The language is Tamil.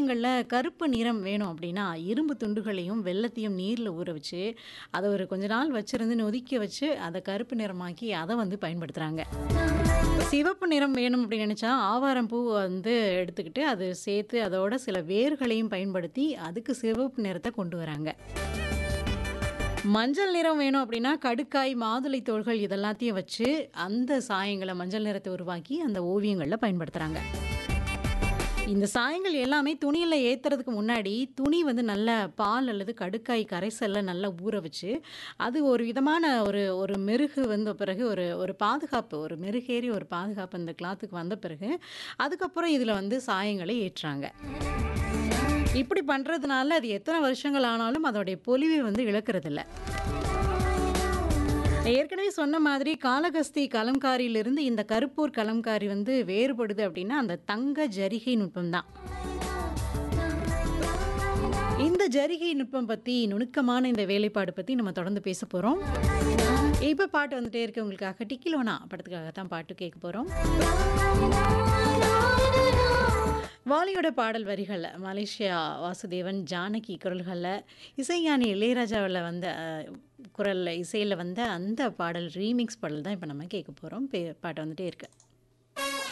ஓவியங்கள்ல கருப்பு நிறம் வேணும் அப்படின்னா, இரும்பு துண்டுகளையும், வெல்லத்தையும் நீர்ல ஊற வச்சு, அத ஒரு கொஞ்ச நாள் வச்சிருந்து நொதிக்க வச்சு, அத கருப்பு நிறமாக்கி அத வந்து பயன்படுத்துறாங்க. சிவப்பு நிறம் வேணும் அப்படின்னு நெனச்சா, ஆவாரம் பூ வந்து எடுத்துக்கிட்டு, அது சேர்த்து அதோட சில வேர்களையும் பயன்படுத்தி, அதுக்கு சிவப்பு நிறத்த கொண்டு வராங்க. மஞ்சள் நிறம் வேணும் அப்படின்னா, கடுக்காய், மாதுளை தோல்கள் இதெல்லாத்தையும் வச்சு, அந்த சாயங்கள மஞ்சள் நிறத்த உருவாக்கி, அந்த ஓவியங்கள்ல பயன்படுத்துறாங்க. இந்த சாயங்கள் எல்லாமே துணியில ஏத்துறதுக்கு முன்னாடி, துணி வந்து நல்ல பால் அல்லது கடுக்காய் கரைசல்ல நல்லா ஊற வச்சு, அது ஒரு விதமான ஒரு ஒரு மெருகு வந்த பிறகு ஒரு ஒரு பாதுகாப்பு, ஒரு மெருகேறி ஒரு பாதுகாப்பு அந்த கிளாத்துக்கு வந்த பிறகு, அதுக்கப்புறம் இதில வந்து சாயங்களை ஏற்றுறாங்க. இப்படி பண்றதுனால, அது எத்தன வருஷங்கள் ஆனாலும் அதோடைய பொலிவை வந்து இழக்கிறதில்ல. ஏற்கனவே சொன்ன மாதிரி காளகஸ்தி கலம்காரியிலிருந்து இந்த கருப்பூர் கலம்காரி வந்து வேறுபடுது அப்படின்னா, அந்த தங்க ஜரிகை நுட்பம் தான். இந்த ஜரிகை நுட்பம் பத்தி, நுணுக்கமான இந்த வேலைப்பாடு பத்தி நம்ம தொடர்ந்து பேச போறோம். இப்ப பாட்டு வந்துட்டே இருக்கு உங்களுக்காக. டிக்கிலோனா படத்துக்காக தான் பாட்டு கேட்க போறோம். வாலியோட பாடல் வரிகள்ல, மலேசியா வாசுதேவன், ஜானகி குரல்கள்ல, இசைஞானி இளையராஜாவுல வந்த அ குரல்ல, இசையில வந்த அந்த பாடல் ரீமிக்ஸ் பாடல் தான் இப்ப நம்ம கேட்க போறோம். பே பாட்டு வந்துட்டே இருக்கு.